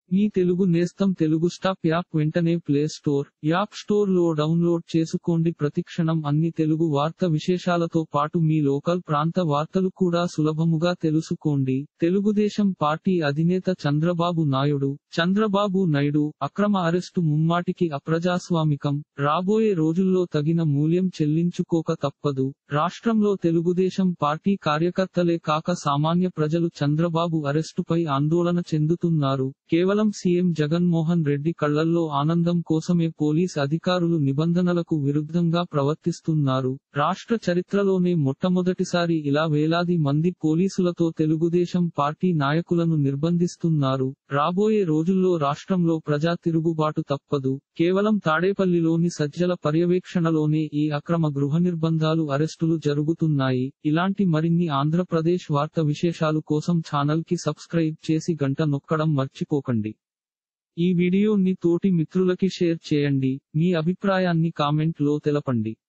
మీ తెలుగు నేస్తం Telugu stop app వెంటనే play store app store లో డౌన్లోడ్ చేసుకోండి ప్రతిక్షణం అన్ని తెలుగు వార్త విశేషాలతో పాటు మీ లోకల్ ప్రాంత వార్తలు కూడా సులభముగా తెలుసుకోండి తెలుగుదేశం పార్టీ అధినేత చంద్రబాబు నాయుడు చంద్రబాబు నాయుడు అక్రమ అరెస్టు ముమ్మాటికి అప్రజాస్వామికం రాబోయే రోజుల్లో తగిన మూల్యం చెల్లించుకోక తప్పదు రాష్ట్రంలో తెలుగుదేశం పార్టీ కార్యకర్తలే కాక సామాన్య ప్రజలు చంద్రబాబు అరెస్టుపై ఆందోళన చెందుతున్నారు కేవలం సీఎం జగన్మోహన్ రెడ్డి కళ్లల్లో ఆనందం కోసమే పోలీస్ అధికారులు నిబంధనలకు విరుద్ధంగా ప్రవర్తిస్తున్నారు రాష్ట్ర చరిత్రలోనే మొట్టమొదటిసారి ఇలా వేలాది మంది పోలీసులతో తెలుగుదేశం పార్టీ నాయకులను నిర్బంధిస్తున్నారు రాబోయే రోజుల్లో రాష్ట్రంలో ప్రజా తిరుగుబాటు తప్పదు కేవలం తాడేపల్లిలోని సజ్జల పర్యవేక్షణలోనే ఈ అక్రమ గృహ నిర్బంధాలు అరెస్టులు జరుగుతున్నాయి ఇలాంటి మరిన్ని ఆంధ్రప్రదేశ్ వార్త విశేషాలు కోసం ఛానల్ కి సబ్స్క్రైబ్ చేసి గంట నొక్కడం మర్చిపోకండి ఈ వీడియోని తోటి మిత్రులకి షేర్ చేయండి మీ అభిప్రాయాన్ని కామెంట్ లో తెలపండి